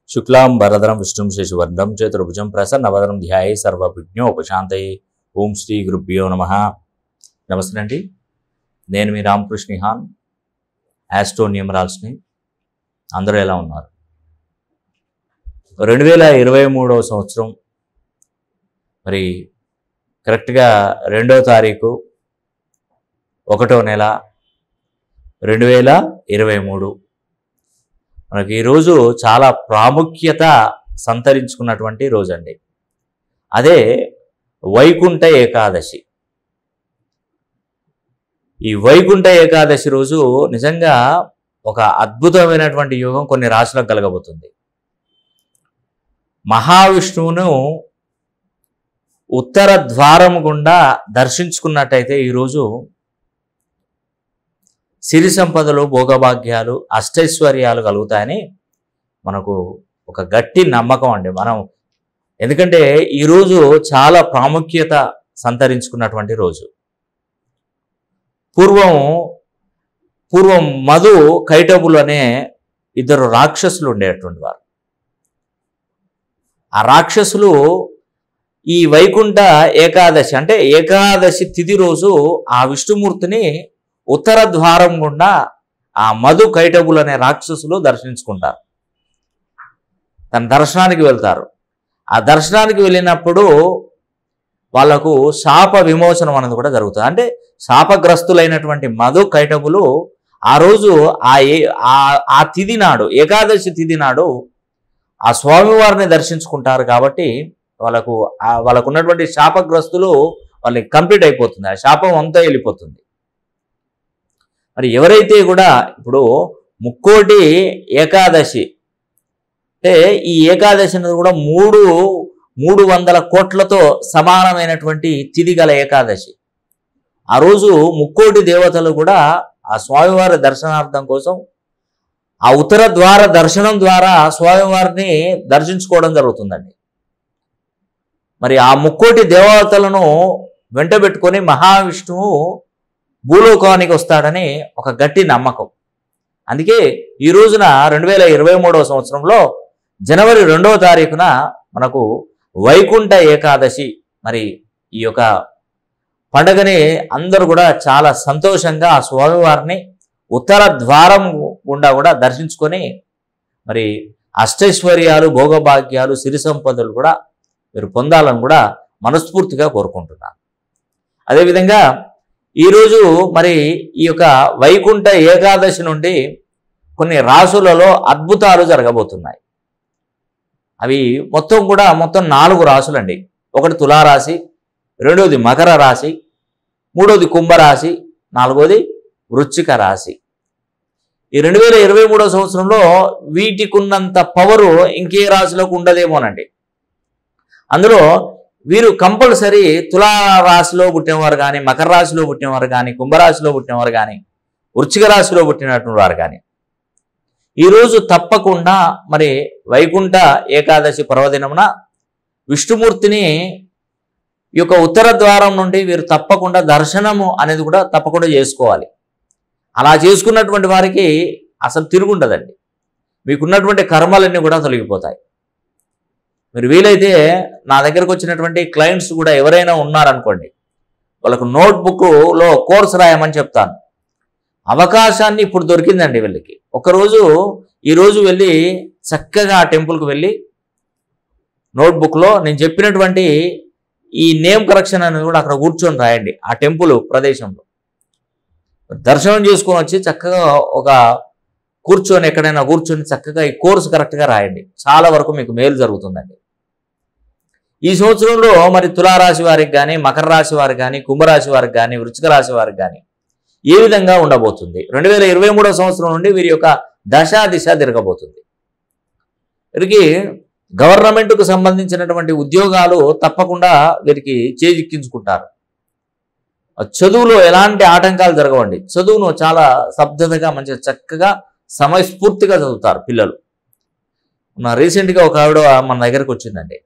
శుక్లాం వరదరం విష్ణుం శశివర్ణం చతుర్భుజం ప్రసన్నవదనం ధ్యాయే సర్వవిజ్ఞోపశాంతయే ఓం శ్రీ గురుభ్యో నమ నమస్తే అండి నేను మీ రామకృష్ణిహాన్ యాస్ట్రో న్యూమరాల్స్ని అందరూ ఎలా ఉన్నారు రెండు వేల ఇరవై మూడవ సంవత్సరం మరి కరెక్ట్గా రెండో తారీఖు ఒకటో నెల రెండు వేల ఇరవై మూడు మనకి ఈరోజు చాలా ప్రాముఖ్యత సంతరించుకున్నటువంటి రోజు అండి అదే వైకుంఠ ఏకాదశి ఈ వైకుంఠ ఏకాదశి రోజు నిజంగా ఒక అద్భుతమైనటువంటి యోగం కొన్ని రాశులకు కలగబోతుంది మహావిష్ణువును ఉత్తర ద్వారం గుండా దర్శించుకున్నట్టయితే ఈరోజు సిరి సంపదలు భోగభాగ్యాలు అష్టైశ్వర్యాలు కలుగుతాయని మనకు ఒక గట్టి నమ్మకం అండి మనం ఎందుకంటే ఈరోజు చాలా ప్రాముఖ్యత సంతరించుకున్నటువంటి రోజు పూర్వం పూర్వం మధు కైటబులు అనే ఇద్దరు రాక్షసులు ఉండేటువంటి వారు ఆ రాక్షసులు ఈ వైకుంఠ ఏకాదశి అంటే ఏకాదశి తిథి రోజు ఆ విష్ణుమూర్తిని ఉత్తర ద్వారం గుండా ఆ మధు కైటబులు అనే రాక్షసులు దర్శించుకుంటారు తన దర్శనానికి వెళ్తారు ఆ దర్శనానికి వెళ్ళినప్పుడు వాళ్లకు శాప విమోచనం అనేది కూడా జరుగుతుంది అంటే శాపగ్రస్తులైనటువంటి మధు కైటబులు ఆ రోజు ఆ ఏ ఆ- ఆ తిథి నాడు ఏకాదశి తిథి నాడు ఆ స్వామివారిని దర్శించుకుంటారు కాబట్టి వాళ్ళకు ఆ వాళ్ళకు ఉన్నటువంటి శాపగ్రస్తులు వాళ్ళకి కంప్లీట్ అయిపోతుంది ఆ శాపం అంతా వెళ్ళిపోతుంది మరి ఎవరైతే కూడా ఇప్పుడు ముక్కోటి ఏకాదశి అంటే ఈ ఏకాదశి అనేది కూడా మూడు మూడు వందల కోట్లతో సమానమైనటువంటి తిథి గల ఏకాదశి ఆ రోజు ముక్కోటి దేవతలు కూడా ఆ స్వామివారి దర్శనార్థం కోసం ఆ ఉత్తర ద్వార దర్శనం ద్వారా స్వామివారిని దర్శించుకోవడం జరుగుతుందండి మరి ఆ ముక్కోటి దేవతలను వెంటబెట్టుకొని మహావిష్ణువు భూలోకానికి వస్తాడని ఒక గట్టి నమ్మకం అందుకే ఈ రోజున రెండు వేల ఇరవై మూడవ సంవత్సరంలో జనవరి రెండవ తారీఖున మనకు వైకుంఠ ఏకాదశి మరి ఈ యొక్క పండగని అందరూ కూడా చాలా సంతోషంగా ఆ స్వామివారిని ఉత్తర ద్వారం గుండా కూడా దర్శించుకొని మరి అష్టైశ్వర్యాలు భోగభాగ్యాలు సిరి సంపదలు కూడా మీరు పొందాలని కూడా మనస్ఫూర్తిగా కోరుకుంటున్నాను అదేవిధంగా ఈరోజు మరి ఈ యొక్క వైకుంఠ ఏకాదశి నుండి కొన్ని రాసులలో అద్భుతాలు జరగబోతున్నాయి అవి మొత్తం కూడా మొత్తం నాలుగు రాసులండి ఒకటి తులారాశి రెండవది మకర రాశి మూడవది కుంభరాశి నాలుగవది వృశ్చిక రాశి ఈ రెండు వేల ఇరవై మూడో సంవత్సరంలో వీటికి ఉన్నంత పవరు ఇంకే రాశిలోకి ఉండదేమోనండి అందులో వీరు కంపల్సరీ తులా రాశిలో పుట్టినవారు కానీ మకర రాశిలో పుట్టినవారు కానీ కుంభరాశిలో పుట్టినవారు కానీ వృశ్చిక రాశిలో పుట్టినటువంటి వారు కానీ ఈరోజు తప్పకుండా మరి వైకుంఠ ఏకాదశి పర్వదినమున విష్ణుమూర్తిని ఈ యొక్క ఉత్తర ద్వారం నుండి వీరు తప్పకుండా దర్శనము అనేది కూడా తప్పకుండా చేసుకోవాలి అలా చేసుకున్నటువంటి వారికి అసలు తిరుగుండదండి మీకున్నటువంటి కర్మలన్నీ కూడా తొలగిపోతాయి మీరు వీలైతే నా దగ్గరకు వచ్చినటువంటి క్లయింట్స్ కూడా ఎవరైనా ఉన్నారనుకోండి వాళ్ళకు నోట్బుక్లో కోర్స్ రాయమని చెప్తాను అవకాశాన్ని ఇప్పుడు దొరికిందండి వీళ్ళకి ఒకరోజు ఈరోజు వెళ్ళి చక్కగా ఆ టెంపుల్కి వెళ్ళి నోట్బుక్లో నేను చెప్పినటువంటి ఈ నేమ్ కరెక్షన్ అనేది కూడా అక్కడ కూర్చొని రాయండి ఆ టెంపుల్ ప్రదేశంలో దర్శనం చేసుకొని వచ్చి చక్కగా ఒక కూర్చొని ఎక్కడైనా కూర్చొని చక్కగా ఈ కోర్సు కరెక్ట్గా రాయండి చాలా వరకు మీకు మేలు జరుగుతుందండి ఈ సంవత్సరంలో మరి తులారాశి వారికి కానీ మకర రాశి వారికి కానీ కుంభరాశి వారికి కానీ వృశ్చిక రాశి వారికి కానీ ఏ విధంగా ఉండబోతుంది రెండు వేల ఇరవై మూడో సంవత్సరం నుండి వీరి యొక్క దశ దిశ తిరగబోతుంది వీరికి గవర్నమెంట్కు సంబంధించినటువంటి ఉద్యోగాలు తప్పకుండా వీరికి చేజిక్కించుకుంటారు చదువులో ఎలాంటి ఆటంకాలు జరగవండి చదువును చాలా స్తబ్దతగా మంచిగా చక్కగా సమయస్ఫూర్తిగా చదువుతారు పిల్లలు నా రీసెంట్గా ఒక ఆవిడ మన దగ్గరకు వచ్చిందండి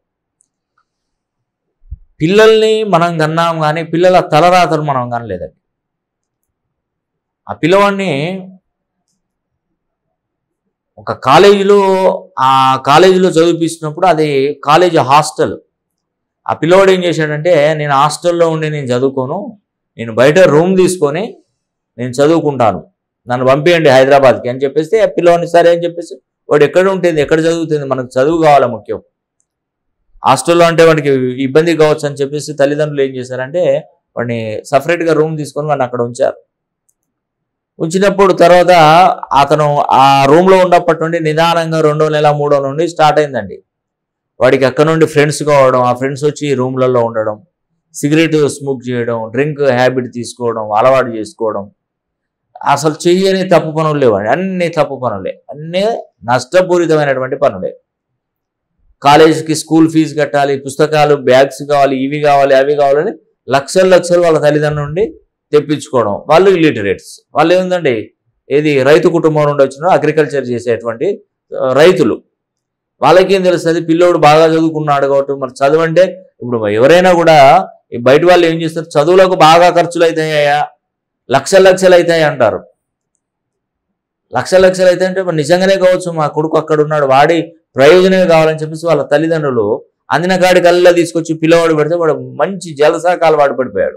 పిల్లల్ని మనం కన్నాం కానీ పిల్లల తలరాతలు మనం కానీ లేదండి ఆ పిల్లవాడిని ఒక కాలేజీలో ఆ కాలేజీలో చదివిపిస్తున్నప్పుడు అది కాలేజీ హాస్టల్ ఆ పిల్లవాడు ఏం చేశాడంటే నేను హాస్టల్లో ఉండి నేను చదువుకోను నేను బయట రూమ్ తీసుకొని నేను చదువుకుంటాను నన్ను పంపించండి హైదరాబాద్కి అని చెప్పేసి ఆ పిల్లవాడిని సరే అని చెప్పేసి వాడు ఎక్కడ ఉంటుంది ఎక్కడ చదువుతుంది మనకు చదువు కావాలా ముఖ్యం హాస్టల్లో అంటే వాడికి ఇబ్బంది కావచ్చు అని చెప్పేసి తల్లిదండ్రులు ఏం చేశారంటే వాడిని సపరేట్గా రూమ్ తీసుకొని వాడిని అక్కడ ఉంచారు ఉంచినప్పుడు తర్వాత అతను ఆ రూమ్లో ఉన్నప్పటి నుండి నిదానంగా రెండో నెల మూడో నుండి స్టార్ట్ అయిందండి వాడికి అక్కడ నుండి ఫ్రెండ్స్ కావడం ఆ ఫ్రెండ్స్ వచ్చి రూమ్లలో ఉండడం సిగరెట్ స్మోక్ చేయడం డ్రింక్ హ్యాబిట్ తీసుకోవడం అలవాటు చేసుకోవడం అసలు చెయ్యని తప్పు పనులు లేవండి అన్ని తప్పు పనులే అన్నీ నష్టపూరితమైనటువంటి పనులే కాలేజీకి స్కూల్ ఫీజు కట్టాలి పుస్తకాలు బ్యాగ్స్ కావాలి ఇవి కావాలి అవి కావాలని లక్షలు లక్షలు వాళ్ళ తల్లిదండ్రుల నుండి తెప్పించుకోవడం వాళ్ళు ఇల్లిటరేట్స్ వాళ్ళు ఏంటండి ఏది రైతు కుటుంబం నుండి వచ్చిన అగ్రికల్చర్ చేసేటువంటి ఆ, రైతులు వాళ్ళకేం తెలుస్తుంది పిల్లోడు బాగా చదువుకున్నాడు కాబట్టి మరి చదువు అంటే ఇప్పుడు ఎవరైనా కూడా ఈ బయట వాళ్ళు ఏం చేస్తారు చదువులకు బాగా ఖర్చులు అవుతాయా లక్షలు లక్షలు అవుతాయి అంటారు లక్ష లక్షలు అయితే అంటే మరి నిజంగానే కావచ్చు మా కొడుకు అక్కడ ఉన్నాడు వాడి ప్రయోజనమే కావాలని చెప్పేసి వాళ్ళ తల్లిదండ్రులు అందిన కాడి కల్లా తీసుకొచ్చి పిల్లవాడు పెడితే వాడు మంచి జలసాకాలు వాడు పడిపోయాడు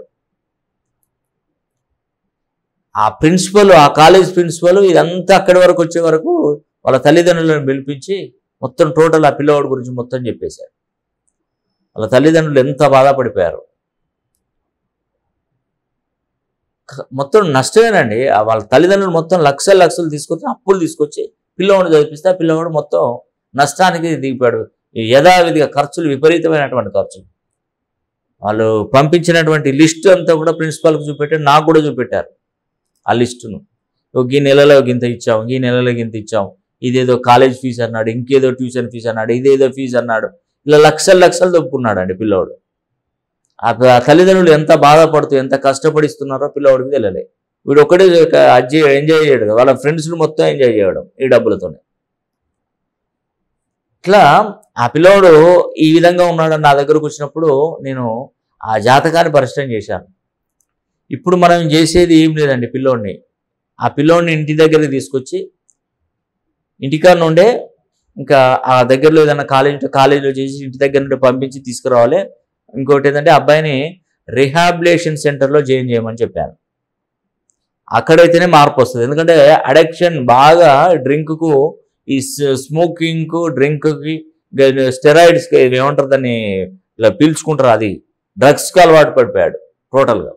ఆ ప్రిన్సిపల్ ఆ కాలేజ్ ప్రిన్సిపల్ ఇదంతా అక్కడి వరకు వచ్చే వరకు వాళ్ళ తల్లిదండ్రులను పిలిపించి మొత్తం టోటల్ ఆ పిల్లవాడి గురించి మొత్తం చెప్పేశారు వాళ్ళ తల్లిదండ్రులు ఎంత బాధపడిపోయారు క- మొత్తం నష్టమేనండి ఆ వాళ్ళ తల్లిదండ్రులు మొత్తం లక్షలు లక్షలు తీసుకొచ్చి అప్పులు తీసుకొచ్చి పిల్లవాడిని చదివిస్తే ఆ పిల్లవాడు మొత్తం నష్టానికి దిగిపోయాడు ఈ యథావిధిగా ఖర్చులు విపరీతమైనటువంటి ఖర్చులు వాళ్ళు పంపించినటువంటి లిస్ట్ అంతా కూడా ప్రిన్సిపాల్కి చూపెట్టారు నాకు కూడా చూపెట్టారు ఆ లిస్టును ఓ ఈ నెలలో ఇంత ఇచ్చాం ఈ నెలలో ఇంత ఇచ్చాం ఇదేదో కాలేజ్ ఫీజు అన్నాడు ఇంకేదో ట్యూషన్ ఫీజు అన్నాడు ఇదేదో ఫీజు అన్నాడు ఇలా లక్షలు లక్షలు దొప్పుకున్నాడు అండి పిల్లోడు ఆ ప- ఆ తల్లిదండ్రులు ఎంత బాధపడుతూ ఎంత కష్టపడిస్తున్నారో పిల్లవాడికి తెలియలే వీడు ఒక్కడే అజ్జి ఎంజాయ్ చేయడు కదా. వాళ్ళ ఫ్రెండ్స్ మొత్తం ఎంజాయ్ చేయడం ఈ డబ్బులతోనే ఇట్లా ఆ పిల్లోడు ఈ విధంగా ఉన్నాడని నా దగ్గరకు వచ్చినప్పుడు నేను ఆ జాతకాన్ని పరిచయం చేశాను ఇప్పుడు మనం చేసేది ఏం లేదండి పిల్లోడిని ఆ పిల్లోడిని ఇంటి దగ్గరికి తీసుకొచ్చి ఇంటికాడ నుండే ఇంకా ఆ దగ్గరలో ఏదైనా కాలేజ్ కాలేజీలో చేసి ఇంటి దగ్గర నుండి పంపించి తీసుకురావాలి ఇంకోటి ఏంటంటే అబ్బాయిని రిహాబిలేషన్ సెంటర్లో జాయిన్ చేయమని చెప్పాను అక్కడైతేనే మార్పు వస్తుంది ఎందుకంటే అడిక్షన్ బాగా డ్రింక్కు ఈ స్మోకింగ్కు డ్రింక్కి స్టెరాయిడ్స్కి ఏమంటారు దాన్ని ఇలా పీల్చుకుంటారు అది డ్రగ్స్కి అలవాటు పడిపోయాడు టోటల్గా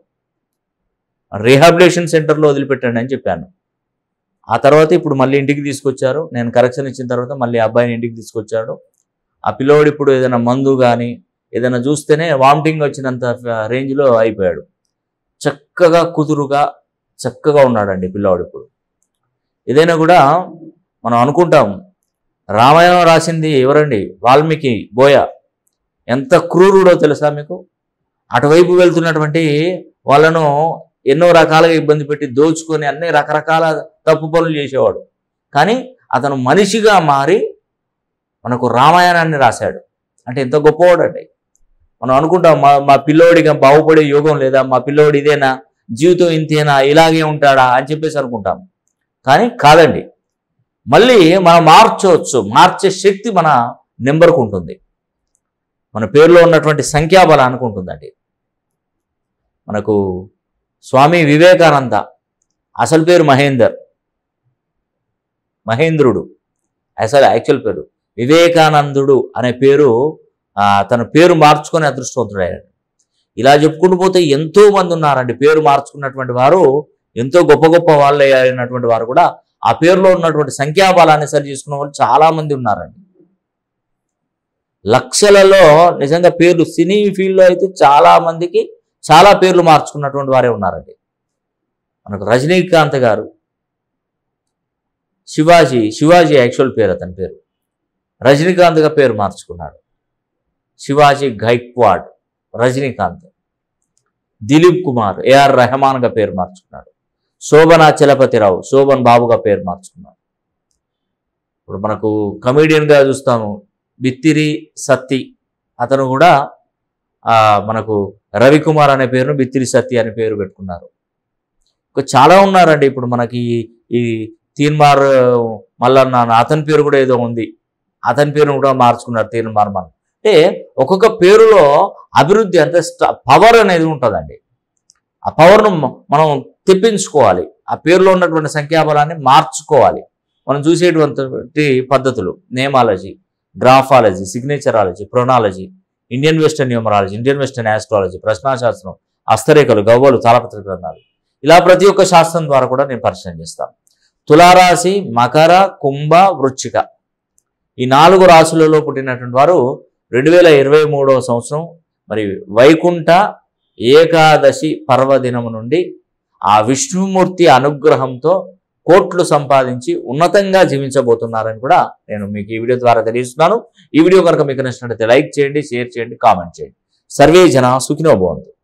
రీహాబిలేషన్ సెంటర్లో వదిలిపెట్టండి అని చెప్పాను ఆ తర్వాత ఇప్పుడు మళ్ళీ ఇంటికి తీసుకొచ్చారు నేను కరెక్షన్ ఇచ్చిన తర్వాత మళ్ళీ అబ్బాయిని ఇంటికి తీసుకొచ్చాడు ఆ పిల్లోడు ఇప్పుడు ఏదైనా మందు కానీ ఏదైనా చూస్తేనే వామిటింగ్ వచ్చినంత రేంజ్లో అయిపోయాడు చక్కగా కుదురుగా చక్కగా ఉన్నాడండి పిల్లవాడు ఇప్పుడు ఏదైనా కూడా మనం అనుకుంటాం రామాయణం రాసింది ఎవరండి వాల్మీకి బోయ ఎంత క్రూరుడో తెలుసా మీకు అటువైపు వెళ్తున్నటువంటి వాళ్ళను ఎన్నో రకాలుగా ఇబ్బంది పెట్టి దోచుకొని అన్ని రకరకాల తప్పు పనులు చేసేవాడు కానీ అతను మనిషిగా మారి మనకు రామాయణాన్ని రాశాడు అంటే ఎంత గొప్పవాడు అండి మనం అనుకుంటాం మా మా పిల్లోడిగా బాగుపడే యోగం లేదా మా పిల్లోడు ఇదేనా జీవితం ఇంతేనా ఇలాగే ఉంటాడా అని చెప్పేసి అనుకుంటాం కానీ కాదండి మళ్ళీ మనం మార్చవచ్చు మార్చే శక్తి మన నెంబర్కు ఉంటుంది మన పేరులో ఉన్నటువంటి సంఖ్యాబలానికి ఉంటుందండి మనకు స్వామి వివేకానంద అసలు పేరు మహేందర్ మహేంద్రుడు అసలు యాక్చువల్ పేరు వివేకానందుడు అనే పేరు ఆ, తన పేరు మార్చుకొని అదృష్టవంతుడయ్యాడు ఇలా చెప్పుకుంటూ పోతే ఎంతో మంది ఉన్నారండి పేరు మార్చుకున్నటువంటి వారు ఎంతో గొప్ప గొప్ప వాళ్ళు అయినటువంటి వారు కూడా ఆ పేరులో ఉన్నటువంటి సంఖ్యాబలాన్ని సరి చేసుకున్న వాళ్ళు చాలా మంది ఉన్నారండి లక్షలలో నిజంగా పేర్లు సినీ ఫీల్డ్లో అయితే చాలా మందికి చాలా పేర్లు మార్చుకున్నటువంటి వారే ఉన్నారండి మనకు రజనీకాంత్ గారు శివాజీ శివాజీ యాక్చువల్ పేరు అతని పేరు రజనీకాంత్గా పేరు మార్చుకున్నాడు శివాజీ గైక్వాడ్ రజనీకాంత్ దిలీప్ కుమార్ ఏఆర్ రెహమాన్గా పేరు మార్చుకున్నాడు శోభన చలపతిరావు శోభన్ బాబుగా పేరు మార్చుకున్నాడు ఇప్పుడు మనకు కమీడియన్గా చూస్తాము బిత్తిరి సత్తి అతను కూడా ఆ, మనకు రవికుమార్ అనే పేరును బిత్తిరి సత్తి అనే పేరు పెట్టుకున్నారు ఇంకా చాలా ఉన్నారండి ఇప్పుడు మనకి ఈ తీన్మార్ మల్లన్న అని అతని పేరు కూడా ఏదో ఉంది అతని పేరును కూడా మార్చుకున్నారు తీర్మానం అంటే ఒక్కొక్క పేరులో అభివృద్ధి అంటే పవర్ అనేది ఉంటుందండి ఆ పవర్ను మ- మనం తెప్పించుకోవాలి ఆ పేరులో ఉన్నటువంటి సంఖ్యాబలాన్ని మార్చుకోవాలి మనం చూసేటువంటి పద్ధతులు nameology graphology signatureology pronology Indian western numerology Indian western astrology ప్రశ్నాశాస్త్రం హస్తరేఖలు గవ్వలు తాళపత్ర గ్రంథాలు ఇలా ప్రతి ఒక్క శాస్త్రం ద్వారా కూడా నేను పరిచయం చేస్తాను తులారాశి మకర కుంభ వృచ్చిక ఈ నాలుగు రాశులలో పుట్టినటువంటి వారు రెండు వేల ఇరవై మూడవ సంవత్సరం మరి వైకుంఠ ఏకాదశి పర్వదినము నుండి ఆ విష్ణుమూర్తి అనుగ్రహంతో కోట్లు సంపాదించి ఉన్నతంగా జీవించబోతున్నారని కూడా నేను మీకు ఈ వీడియో ద్వారా తెలియజేస్తున్నాను ఈ వీడియో కనుక మీకు నచ్చినట్లయితే లైక్ చేయండి షేర్ చేయండి కామెంట్ చేయండి సర్వే జన సుఖినో భవంతు